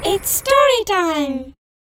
It's story time.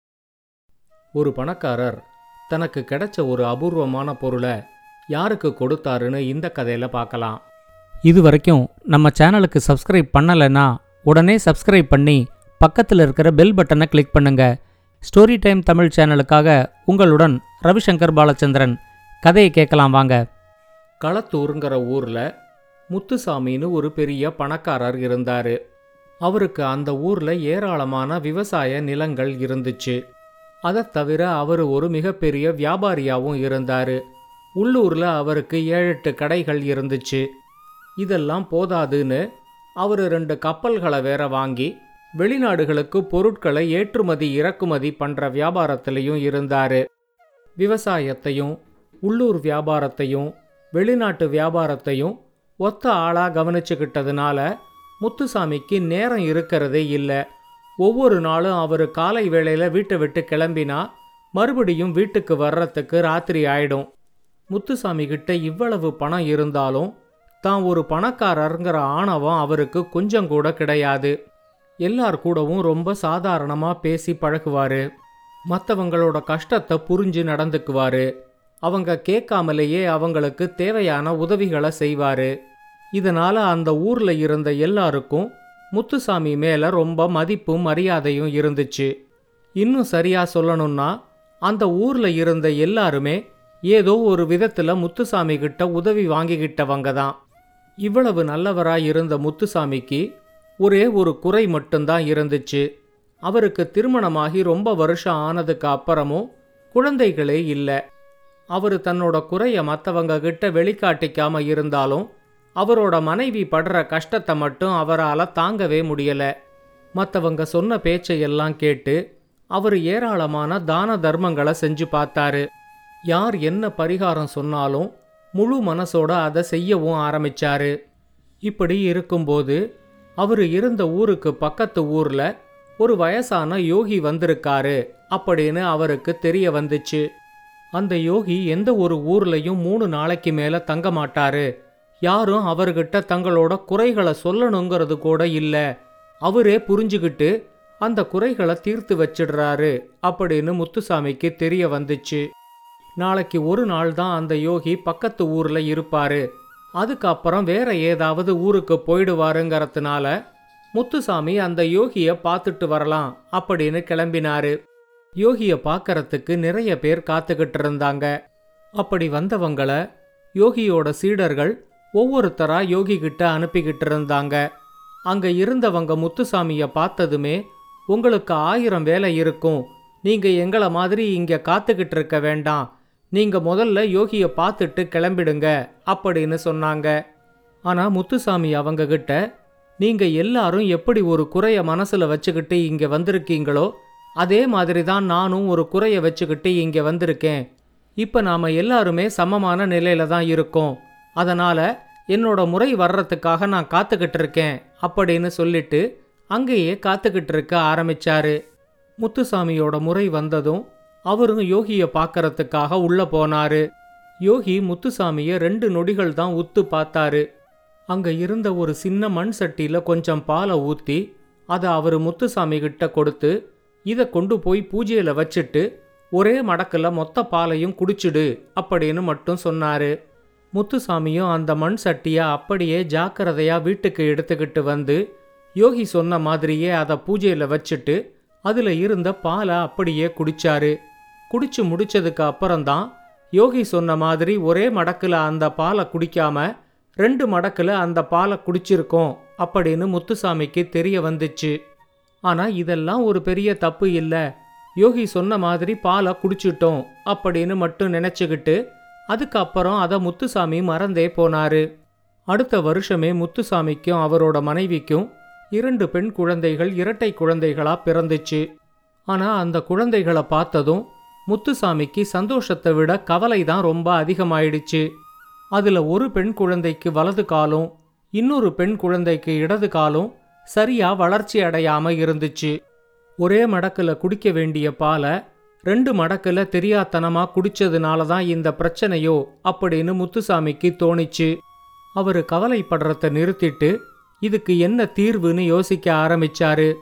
ஒரு பணக்காரர் தனக்கு கிடைச்ச ஒரு அபூர்வமான பொருளை யாருக்கு கொடுத்தாருன்னு இந்த கதையில பார்க்கலாம் இது வரைக்கும் நம்ம சேனலுக்கு சப்ஸ்கிரைப் பண்ணலைன்னா உடனே சப்ஸ்கிரைப் பண்ணி பக்கத்தில் இருக்கிற பெல் பட்டனை கிளிக் பண்ணுங்க ஸ்டோரி டைம் தமிழ் சேனலுக்காக உங்களுடன் ரவிசங்கர் பாலச்சந்திரன் கதையை கேட்கலாம் வாங்க களத்தூருங்கிற ஊர்ல முத்துசாமின்னு ஒரு பெரிய பணக்காரர் இருந்தாரு அவருக்கு அந்த ஊர்ல ஏராளமான விவசாய நிலங்கள் இருந்துச்சு அதைத் தவிர அவர் ஒரு மிகப்பெரிய வியாபாரியாவும் இருந்தாரு உள்ளூர்ல அவருக்கு ஏழெட்டு கடைகள் இருந்துச்சு இதெல்லாம் போதாதுன்னு அவர் ரெண்டு கப்பல்களை வேற வாங்கி வெளிநாடுகளுக்கு பொருட்களை ஏற்றுமதி இறக்குமதி பண்ற வியாபாரத்திலையும் இருந்தாரு விவசாயத்தையும் உள்ளூர் வியாபாரத்தையும் வெளிநாட்டு வியாபாரத்தையும் ஒத்த ஆளா கவனிச்சுக்கிட்டதுனால முத்துசாமிக்கு நேரம் இருக்கிறதே இல்லை ஒவ்வொரு நாளும் அவர் காலை வேளையில வீட்டை விட்டு கிளம்பினா மறுபடியும் வீட்டுக்கு வர்றதுக்கு ராத்திரி ஆயிடும் முத்துசாமி கிட்ட இவ்வளவு பணம் இருந்தாலும் தான் ஒரு பணக்காரருங்கிற ஆணவம் அவருக்கு கொஞ்சம் கூட கிடையாது எல்லார் கூடவும் ரொம்ப சாதாரணமா பேசி பழகுவாரு மற்றவங்களோட கஷ்டத்தை புரிஞ்சு நடந்துக்குவாரு அவங்க கேட்காமலேயே அவங்களுக்கு தேவையான உதவிகளை செய்வாரு இதனால அந்த ஊர்ல இருந்த எல்லாருக்கும் முத்துசாமி மேல ரொம்ப மதிப்பும் மரியாதையும் இருந்துச்சு இன்னும் சரியா சொல்லணும்னா அந்த ஊர்ல இருந்த எல்லாருமே ஏதோ ஒரு விதத்துல முத்துசாமி கிட்ட உதவி வாங்கிக்கிட்டவங்க தான் இவ்வளவு நல்லவரா இருந்த முத்துசாமிக்கு ஒரே ஒரு குறை மட்டும்தான் இருந்துச்சு அவருக்கு திருமணமாகி ரொம்ப வருஷம் ஆனதுக்கு அப்புறமும் குழந்தைகளே இல்லை அவர் தன்னோட குறைய மற்றவங்க கிட்ட வெளிக்காட்டிக்காம இருந்தாலும் அவரோட மனைவி படுற கஷ்டத்தை மட்டும் அவரால் தாங்கவே முடியல மற்றவங்க சொன்ன பேச்சையெல்லாம் கேட்டு அவர் ஏராளமான தான தர்மங்களை செஞ்சு பார்த்தாரு யார் என்ன பரிகாரம் சொன்னாலும் முழு மனசோட அதை செய்யவும் ஆரம்பிச்சாரு இப்படி இருக்கும்போது அவர் இருந்த ஊருக்கு பக்கத்து ஊர்ல ஒரு வயசான யோகி வந்திருக்காரு அப்படின்னு அவருக்கு தெரிய வந்துச்சு அந்த யோகி எந்த ஒரு ஊர்லயும் மூணு நாளைக்கு மேல தங்க மாட்டாரு யாரும் அவர்கிட்ட தங்களோட குறைகளை சொல்லணுங்கிறது கூட இல்ல அவரே புரிஞ்சுக்கிட்டு அந்த குறைகளை தீர்த்து வச்சிடுறாரு அப்படின்னு முத்துசாமிக்கு தெரிய வந்துச்சு நாளைக்கு ஒரு நாள் தான் அந்த யோகி பக்கத்து ஊர்ல இருப்பாரு அதுக்கப்புறம் வேற ஏதாவது ஊருக்கு போயிடுவாருங்கிறதுனால முத்துசாமி அந்த யோகிய பார்த்துட்டு வரலாம் அப்படின்னு கிளம்பினாரு யோகிய பார்க்கறதுக்கு நிறைய பேர் காத்துக்கிட்டு இருந்தாங்க அப்படி வந்தவங்கள யோகியோட சீடர்கள் ஒவ்வொருத்தரா யோகி கிட்ட அனுப்பிக்கிட்டு இருந்தாங்க அங்க இருந்தவங்க முத்துசாமிய பார்த்ததுமே உங்களுக்கு ஆயிரம் வேலை இருக்கும் நீங்க எங்களை மாதிரி இங்க காத்துக்கிட்டு இருக்க வேண்டாம் நீங்க முதல்ல யோகிய பார்த்துட்டு கிளம்பிடுங்க அப்படின்னு சொன்னாங்க ஆனா முத்துசாமி அவங்க கிட்ட நீங்க எல்லாரும் எப்படி ஒரு குறைய மனசுல வச்சுக்கிட்டு இங்க வந்திருக்கீங்களோ அதே மாதிரி தான் நானும் ஒரு குறைய வச்சுக்கிட்டு இங்க வந்திருக்கேன் இப்ப நாம எல்லாருமே சமமான நிலையில தான் இருக்கோம் அதனால என்னோட முறை வர்றதுக்காக நான் காத்துக்கிட்டு இருக்கேன் அப்படின்னு சொல்லிட்டு அங்கேயே காத்துக்கிட்டு இருக்க ஆரம்பிச்சாரு முத்துசாமியோட முறை வந்ததும் அவரும் யோகிய பார்க்கறதுக்காக உள்ள போனாரு யோகி முத்துசாமிய ரெண்டு நொடிகள் தான் உத்து பார்த்தாரு அங்க இருந்த ஒரு சின்ன மண் சட்டியில கொஞ்சம் பாலை ஊத்தி அதை அவர் முத்துசாமி கிட்ட கொடுத்து இதை கொண்டு போய் பூஜையில வச்சுட்டு ஒரே மடக்குல மொத்த பாலையும் குடிச்சிடு அப்படின்னு மட்டும் சொன்னாரு முத்துசாமியும் அந்த மண் சட்டியை அப்படியே ஜாக்கிரதையா வீட்டுக்கு எடுத்துக்கிட்டு வந்து யோகி சொன்ன மாதிரியே அதை பூஜையில வச்சுட்டு அதுல இருந்த பாலை அப்படியே குடிச்சாரு குடிச்சு முடிச்சதுக்கு அப்புறம்தான் யோகி சொன்ன மாதிரி ஒரே மடக்குல அந்த பாலை குடிக்காம ரெண்டு மடக்குல அந்த பாலை குடிச்சிருக்கோம் அப்படின்னு முத்துசாமிக்கு தெரிய வந்துச்சு ஆனா இதெல்லாம் ஒரு பெரிய தப்பு இல்ல யோகி சொன்ன மாதிரி பாலை குடிச்சிட்டோம் அப்படின்னு மட்டும் நினைச்சுக்கிட்டு அதுக்கப்புறம் அதை முத்துசாமி மறந்தே போனாரு அடுத்த வருஷமே முத்துசாமிக்கும் அவரோட மனைவிக்கும் இரண்டு பெண் குழந்தைகள் இரட்டை குழந்தைகளா பிறந்துச்சு ஆனா அந்த குழந்தைகளை பார்த்ததும் முத்துசாமிக்கு சந்தோஷத்தை விட கவலை தான் ரொம்ப அதிகமாயிடுச்சு அதுல ஒரு பெண் குழந்தைக்கு வலது காலும் இன்னொரு பெண் குழந்தைக்கு இடது காலும் சரியா வளர்ச்சி அடையாம இருந்துச்சு ஒரே மடக்குல குடிக்க வேண்டிய பாலை ரெண்டு மடக்குல தெரியாத்தனமா குடிச்சதுனால தான் இந்த பிரச்சனையோ அப்படின்னு முத்துசாமிக்கு தோணிச்சு அவரு கவலைப்படுறத நிறுத்திட்டு இதுக்கு என்ன தீர்வுன்னு யோசிக்க ஆரம்பிச்சாரு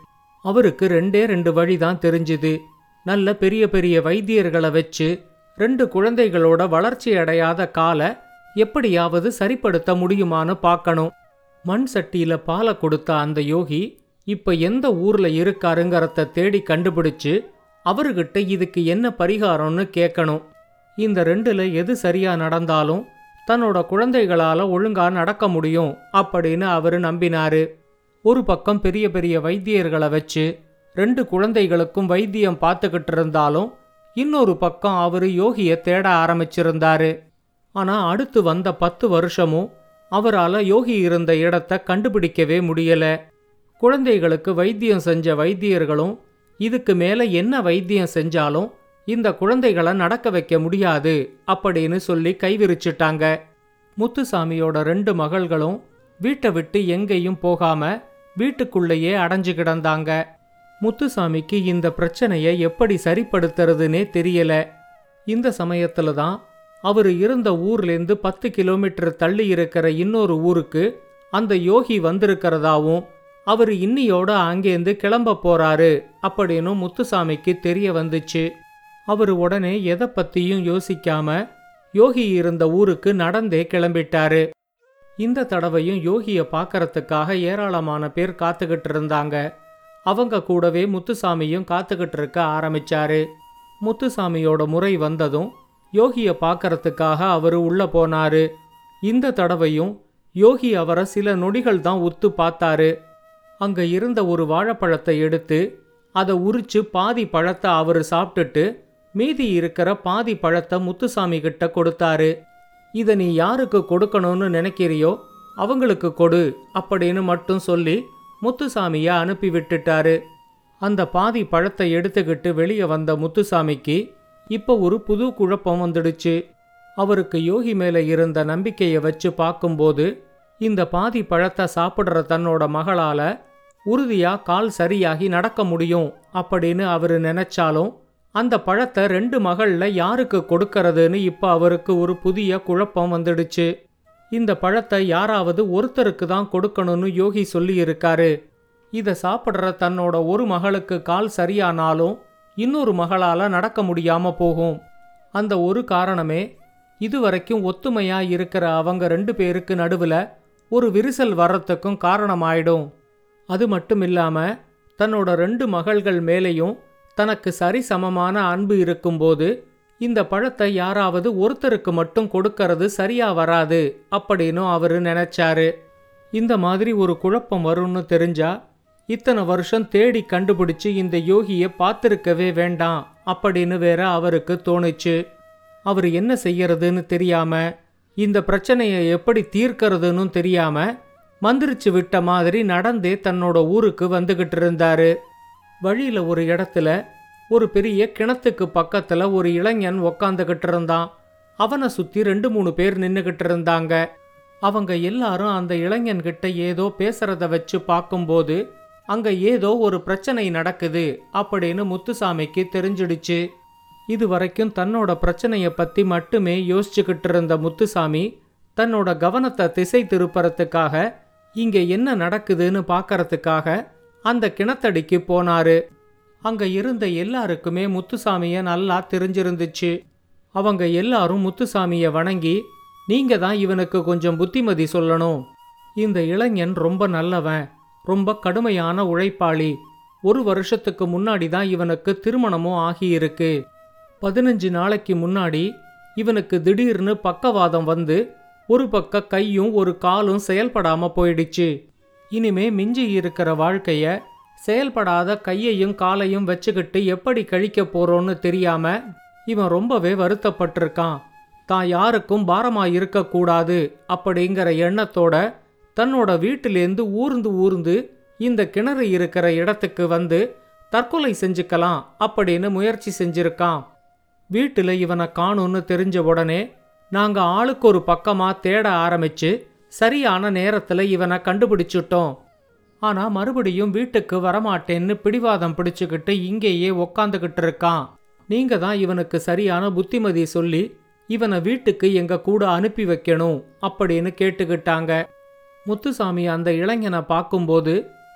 அவருக்கு ரெண்டே ரெண்டு வழி தான் தெரிஞ்சுது நல்ல பெரிய பெரிய வைத்தியர்களை வச்சு ரெண்டு குழந்தைகளோட வளர்ச்சி அடையாத காலை எப்படியாவது சரிப்படுத்த முடியுமான்னு பார்க்கணும் மண் சட்டியில பாலை கொடுத்த அந்த யோகி இப்ப எந்த ஊர்ல இருக்காருங்கிறத தேடி கண்டுபிடிச்சு அவர்கிட்ட இதுக்கு என்ன பரிகாரம்னு கேட்கணும் இந்த ரெண்டுல எது சரியா நடந்தாலும் தன்னோட குழந்தைகளால ஒழுங்கா நடக்க முடியும் அப்படின்னு அவரு நம்பினாரு ஒரு பக்கம் பெரிய பெரிய வைத்தியர்களை வச்சு ரெண்டு குழந்தைகளுக்கும் வைத்தியம் பார்த்துக்கிட்டு இருந்தாலும் இன்னொரு பக்கம் அவரு யோகிய தேட ஆரம்பிச்சிருந்தாரு ஆனா அடுத்து வந்த பத்து வருஷமும் அவரால யோகி இருந்த இடத்த கண்டுபிடிக்கவே முடியல குழந்தைகளுக்கு வைத்தியம் செஞ்ச வைத்தியர்களும் இதுக்கு மேல என்ன வைத்தியம் செஞ்சாலும் இந்த குழந்தைகளை நடக்க வைக்க முடியாது அப்படின்னு சொல்லி கைவிரிச்சிட்டாங்க முத்துசாமியோட ரெண்டு மகள்களும் வீட்டை விட்டு எங்கேயும் போகாம வீட்டுக்குள்ளேயே அடைஞ்சு கிடந்தாங்க முத்துசாமிக்கு இந்த பிரச்சனையை எப்படி சரிப்படுத்துறதுனே தெரியல இந்த சமயத்துல தான் அவர் இருந்த ஊர்லேருந்து பத்து கிலோமீட்டர் தள்ளி இருக்கிற இன்னொரு ஊருக்கு அந்த யோகி வந்திருக்கிறதாவும் அவர் இன்னியோட அங்கேருந்து கிளம்ப போறாரு அப்படின்னு முத்துசாமிக்கு தெரிய வந்துச்சு அவர் உடனே எதை பத்தியும் யோசிக்காம யோகி இருந்த ஊருக்கு நடந்தே கிளம்பிட்டாரு இந்த தடவையும் யோகிய பார்க்கறதுக்காக ஏராளமான பேர் காத்துக்கிட்டு இருந்தாங்க அவங்க கூடவே முத்துசாமியும் காத்துக்கிட்டு இருக்க ஆரம்பிச்சாரு முத்துசாமியோட முறை வந்ததும் யோகிய பார்க்கறதுக்காக அவரு உள்ள போனாரு இந்த தடவையும் யோகி அவரை சில நொடிகள் தான் உத்து பார்த்தாரு அங்க இருந்த ஒரு வாழைப்பழத்தை எடுத்து அதை உரிச்சு பாதி பழத்தை அவரு சாப்பிட்டுட்டு மீதி இருக்கிற பாதி பழத்தை முத்துசாமி கிட்ட கொடுத்தாரு இதை நீ யாருக்கு கொடுக்கணும்னு நினைக்கிறியோ அவங்களுக்கு கொடு அப்படின்னு மட்டும் சொல்லி முத்துசாமிய அனுப்பி விட்டுட்டாரு அந்த பாதி பழத்தை எடுத்துக்கிட்டு வெளியே வந்த முத்துசாமிக்கு இப்போ ஒரு புது குழப்பம் வந்துடுச்சு அவருக்கு யோகி மேல இருந்த நம்பிக்கையை வச்சு பார்க்கும்போது இந்த பாதி பழத்தை சாப்பிடுற தன்னோட மகளால உறுதியா கால் சரியாகி நடக்க முடியும் அப்படின்னு அவரு நினைச்சாலும் அந்த பழத்தை ரெண்டு மகள்ல யாருக்கு கொடுக்கறதுன்னு இப்ப அவருக்கு ஒரு புதிய குழப்பம் வந்துடுச்சு இந்த பழத்தை யாராவது ஒருத்தருக்கு தான் கொடுக்கணும்னு யோகி சொல்லி இருக்காரு இதை சாப்பிட்ற தன்னோட ஒரு மகளுக்கு கால் சரியானாலும் இன்னொரு மகளால நடக்க முடியாம போகும் அந்த ஒரு காரணமே இதுவரைக்கும் ஒத்துமையா இருக்கிற அவங்க ரெண்டு பேருக்கு நடுவுல ஒரு விரிசல் வர்றதுக்கும் காரணமாயிடும் அது மட்டும் இல்லாம தன்னோட ரெண்டு மகள்கள் மேலேயும் தனக்கு சரிசமமான அன்பு இருக்கும்போது இந்த பழத்தை யாராவது ஒருத்தருக்கு மட்டும் கொடுக்கறது சரியா வராது அப்படின்னு அவரு நினைச்சாரு இந்த மாதிரி ஒரு குழப்பம் வரும்னு தெரிஞ்சா இத்தனை வருஷம் தேடி கண்டுபிடிச்சு இந்த யோகியை பார்த்திருக்கவே வேண்டாம் அப்படின்னு வேற அவருக்கு தோணுச்சு அவர் என்ன செய்யறதுன்னு தெரியாம இந்த பிரச்சனையை எப்படி தீர்க்கறதுன்னு தெரியாம மந்திரிச்சு விட்ட மாதிரி நடந்தே தன்னோட ஊருக்கு வந்துகிட்டு இருந்தாரு வழியில ஒரு இடத்துல ஒரு பெரிய கிணத்துக்கு பக்கத்துல ஒரு இளைஞன் உக்காந்துகிட்டு இருந்தான் அவனை சுத்தி ரெண்டு மூணு பேர் நின்னுகிட்டு இருந்தாங்க அவங்க எல்லாரும் அந்த இளைஞன்கிட்ட ஏதோ பேசுறத வச்சு பார்க்கும்போது அங்க ஏதோ ஒரு பிரச்சனை நடக்குது அப்படின்னு முத்துசாமிக்கு தெரிஞ்சிடுச்சு இது வரைக்கும் தன்னோட பிரச்சனைய பத்தி மட்டுமே யோசிச்சுக்கிட்டு இருந்த முத்துசாமி தன்னோட கவனத்தை திசை திருப்பறதுக்காக இங்க என்ன நடக்குதுன்னு பார்க்கறதுக்காக அந்த கிணத்தடிக்கு போனாரு அங்க இருந்த எல்லாருக்குமே முத்துசாமிய நல்லா தெரிஞ்சிருந்துச்சு அவங்க எல்லாரும் முத்துசாமிய வணங்கி நீங்க தான் இவனுக்கு கொஞ்சம் புத்திமதி சொல்லணும் இந்த இளைஞன் ரொம்ப நல்லவன் ரொம்ப கடுமையான உழைப்பாளி ஒரு வருஷத்துக்கு முன்னாடி தான் இவனுக்கு திருமணமும் ஆகியிருக்கு பதினஞ்சு நாளைக்கு முன்னாடி இவனுக்கு திடீர்னு பக்கவாதம் வந்து ஒரு பக்க கையும் ஒரு காலும் செயல்படாம போயிடுச்சு இனிமே மிஞ்சி இருக்கிற வாழ்க்கைய செயல்படாத கையையும் காலையும் வச்சுக்கிட்டு எப்படி கழிக்க போறோன்னு தெரியாம இவன் ரொம்பவே வருத்தப்பட்டிருக்கான் தான் யாருக்கும் பாரமா இருக்கக்கூடாது அப்படிங்கிற எண்ணத்தோட தன்னோட வீட்டிலேருந்து ஊர்ந்து ஊர்ந்து இந்த கிணறு இருக்கிற இடத்துக்கு வந்து தற்கொலை செஞ்சுக்கலாம் அப்படின்னு முயற்சி செஞ்சிருக்கான் வீட்டில் இவனை காணும்னு தெரிஞ்ச உடனே நாங்க ஆளுக்கு ஒரு பக்கமா தேட ஆரம்பிச்சு சரியான நேரத்துல இவனை கண்டுபிடிச்சிட்டோம் ஆனா மறுபடியும் வீட்டுக்கு வரமாட்டேன்னு பிடிவாதம் பிடிச்சுக்கிட்டு இங்கேயே உக்காந்துக்கிட்டு இருக்கான் நீங்க தான் இவனுக்கு சரியான புத்திமதி சொல்லி இவனை வீட்டுக்கு எங்க கூட அனுப்பி வைக்கணும் அப்படின்னு கேட்டுக்கிட்டாங்க முத்துசாமி அந்த இளைஞனை பார்க்கும்போது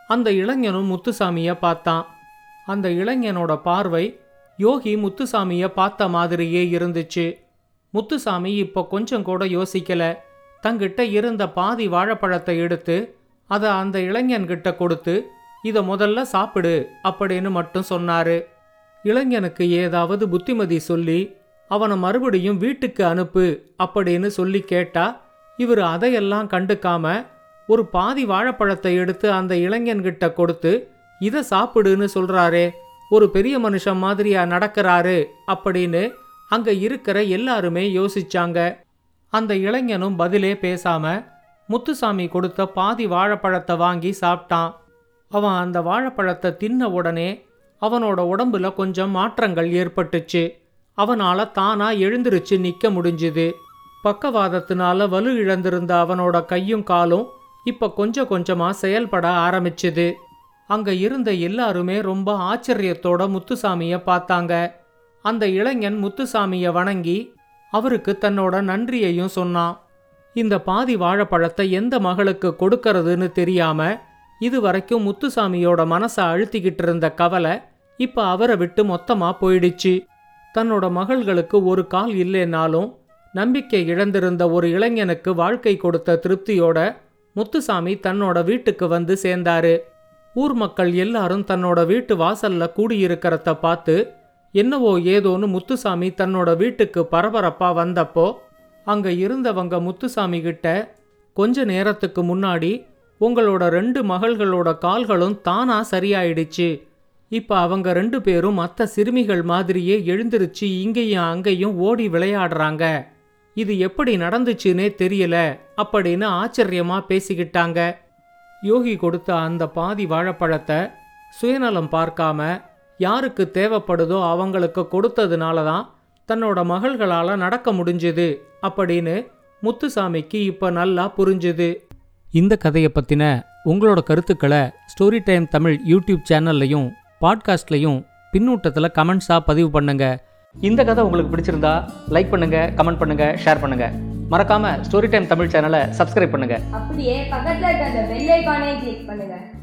அந்த இளைஞனும் முத்துசாமிய பார்த்தான் அந்த இளைஞனோட பார்வை யோகி முத்துசாமிய பார்த்த மாதிரியே இருந்துச்சு முத்துசாமி இப்போ கொஞ்சம் கூட யோசிக்கல தங்கிட்ட இருந்த பாதி வாழைப்பழத்தை எடுத்து அதை அந்த இளைஞன்கிட்ட கொடுத்து இதை முதல்ல சாப்பிடு அப்படின்னு மட்டும் சொன்னாரு இளைஞனுக்கு ஏதாவது புத்திமதி சொல்லி அவனை மறுபடியும் வீட்டுக்கு அனுப்பு அப்படின்னு சொல்லி கேட்டா இவர் அதையெல்லாம் கண்டுக்காம ஒரு பாதி வாழைப்பழத்தை எடுத்து அந்த இளைஞன்கிட்ட கொடுத்து இதை சாப்பிடுன்னு சொல்றாரே ஒரு பெரிய மனுஷன் மாதிரியா நடக்கிறாரு அப்படின்னு அங்க இருக்கிற எல்லாருமே யோசிச்சாங்க அந்த இளைஞனும் பதிலே பேசாம முத்துசாமி கொடுத்த பாதி வாழைப்பழத்தை வாங்கி சாப்பிட்டான் அவன் அந்த வாழைப்பழத்தை தின்ன உடனே அவனோட உடம்புல கொஞ்சம் மாற்றங்கள் ஏற்பட்டுச்சு அவனால தானா எழுந்திருச்சு நிக்க முடிஞ்சுது பக்கவாதத்தினால வலு இழந்திருந்த அவனோட கையும் காலும் இப்ப கொஞ்சம் கொஞ்சமா செயல்பட ஆரம்பிச்சுது அங்க இருந்த எல்லாருமே ரொம்ப ஆச்சரியத்தோட முத்துசாமிய பார்த்தாங்க அந்த இளைஞன் முத்துசாமிய வணங்கி அவருக்கு தன்னோட நன்றியையும் சொன்னான் இந்த பாதி வாழைப்பழத்தை எந்த மகளுக்கு கொடுக்கறதுன்னு தெரியாம இதுவரைக்கும் முத்துசாமியோட மனசை அழுத்திக்கிட்டு இருந்த கவலை இப்ப அவரை விட்டு மொத்தமா போயிடுச்சு தன்னோட மகள்களுக்கு ஒரு கால் இல்லைனாலும் நம்பிக்கை இழந்திருந்த ஒரு இளைஞனுக்கு வாழ்க்கை கொடுத்த திருப்தியோட முத்துசாமி தன்னோட வீட்டுக்கு வந்து சேர்ந்தாரு ஊர் மக்கள் எல்லாரும் தன்னோட வீட்டு வாசல்ல கூடியிருக்கிறத பார்த்து என்னவோ ஏதோன்னு முத்துசாமி தன்னோட வீட்டுக்கு பரபரப்பா வந்தப்போ அங்க இருந்தவங்க முத்துசாமி கிட்ட கொஞ்ச நேரத்துக்கு முன்னாடி உங்களோட ரெண்டு மகள்களோட கால்களும் தானா சரியாயிடுச்சு இப்ப அவங்க ரெண்டு பேரும் மற்ற சிறுமிகள் மாதிரியே எழுந்திருச்சு இங்கேயும் அங்கேயும் ஓடி விளையாடுறாங்க இது எப்படி நடந்துச்சுன்னே தெரியல அப்படின்னு ஆச்சரியமா பேசிக்கிட்டாங்க யோகி கொடுத்த அந்த பாதி வாழைப்பழத்தை சுயநலம் பார்க்காம யாருக்கு தேவைப்படுதோ அவங்களுக்கு கொடுத்ததுனால தான் தன்னோட மகள்களால நடக்க முடிஞ்சுது அப்படின்னு முத்துசாமிக்கு இப்ப நல்லா புரிஞ்சுது இந்த கதையை பற்றின உங்களோட கருத்துக்களை ஸ்டோரி டைம் தமிழ் யூடியூப் சேனல்லையும் பாட்காஸ்ட்லையும் பின்னூட்டத்தில் கமெண்ட்ஸாக பதிவு பண்ணுங்க இந்த கதை உங்களுக்கு பிடிச்சிருந்தா லைக் பண்ணுங்க கமெண்ட் பண்ணுங்க ஷேர் பண்ணுங்க மறக்காம ஸ்டோரி டைம் தமிழ் சேனலை சப்ஸ்கிரைப் பண்ணுங்க அப்படியே பக்கத்துல இருக்க அந்த பெல் ஐகானையும் கிளிக் பண்ணுங்க